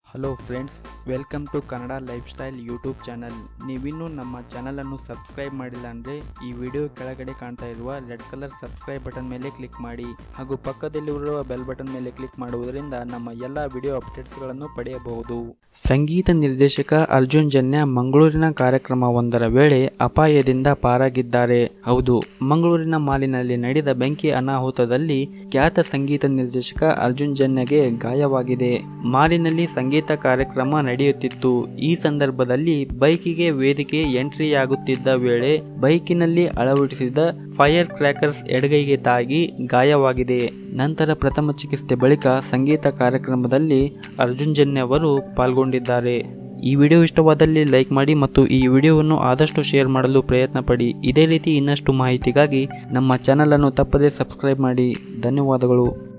hello friends welcome to Kannada lifestyle YouTube channel ನೀವಿನ್ನೂ ನಮ್ಮ ಚಾನಲನ್ನು ಸಬ್ಸ್ಕ್ರೈಬ್ ಮಾಡಿಲ್ಲ ಅಂದರೆ ಈ ವಿಡಿಯೋ ಕೆಳಗಡೆ ಕಾಣ್ತಾ ಇರುವ ರೆಡ್ ಕಲರ್ ಸಬ್ಸ್ಕ್ರೈಬ್ ಬಟನ್ ಮೇಲೆ ಕ್ಲಿಕ್ ಮಾಡಿ ಹಾಗೂ ಪಕ್ಕದಲ್ಲಿರುವ ಬೆಲ್ ಬಟನ್ ಮೇಲೆ ಕ್ಲಿಕ್ ಮಾಡುವುದರಿಂದ ನಮ್ಮ ಎಲ್ಲ ವಿಡಿಯೋ ಅಪ್ಡೇಟ್ಸ್ಗಳನ್ನು ಪಡೆಯಬಹುದು ಸಂಗೀತ ನಿರ್ದೇಶಕ ಅರ್ಜುನ್ ಜನ್ಯ ಮಂಗಳೂರಿನ ಕಾರ್ಯಕ್ರಮವೊಂದರ ವೇಳೆ ಅಪಾಯದಿಂದ ಪಾರಾಗಿದ್ದಾರೆ ಹೌದು ಮಂಗಳೂರಿನ ಮಾಲಿನಲ್ಲಿ ನಡೆದ ಬೆಂಕಿ ಅನಾಹುತದಲ್ಲಿ ಖ್ಯಾತ ಸಂಗೀತ ನಿರ್ದೇಶಕ ಅರ್ಜುನ್ ಜನ್ಯಗೆ ಗಾಯವಾಗಿದೆ ಮಾಲಿನಲ್ಲಿ ಸಂಗೀತ ಕಾರ್ಯಕ್ರಮ ನಡೆಯುತ್ತಿತ್ತು ಈ ಸಂದರ್ಭದಲ್ಲಿ ಬೈಕಿಗೆ ವೇದಿಕೆ ಎಂಟ್ರಿಯಾಗುತ್ತಿದ್ದ ವೇಳೆ ಬೈಕಿನಲ್ಲಿ ಅಳವಡಿಸಿದ ಫೈರ್ ಕ್ರ್ಯಾಕರ್ಸ್ ಎಡಗೈಗೆ ತಾಗಿ ಗಾಯವಾಗಿದೆ ನಂತರ ಪ್ರಥಮ ಚಿಕಿತ್ಸೆ ಬಳಿಕ ಸಂಗೀತ ಕಾರ್ಯಕ್ರಮದಲ್ಲಿ ಅರ್ಜುನ್ ಜನ್ಯ ಅವರು ಪಾಲ್ಗೊಂಡಿದ್ದಾರೆ ಈ ವಿಡಿಯೋ ಇಷ್ಟವಾದಲ್ಲಿ ಲೈಕ್ ಮಾಡಿ ಮತ್ತು ಈ ವಿಡಿಯೋವನ್ನು ಆದಷ್ಟು ಶೇರ್ ಮಾಡಲು ಪ್ರಯತ್ನ ಪಡಿ ಇದೇ ರೀತಿ ಇನ್ನಷ್ಟು ಮಾಹಿತಿಗಾಗಿ ನಮ್ಮ ಚಾನಲನ್ನು ತಪ್ಪದೇ ಸಬ್ಸ್ಕ್ರೈಬ್ ಮಾಡಿ ಧನ್ಯವಾದಗಳು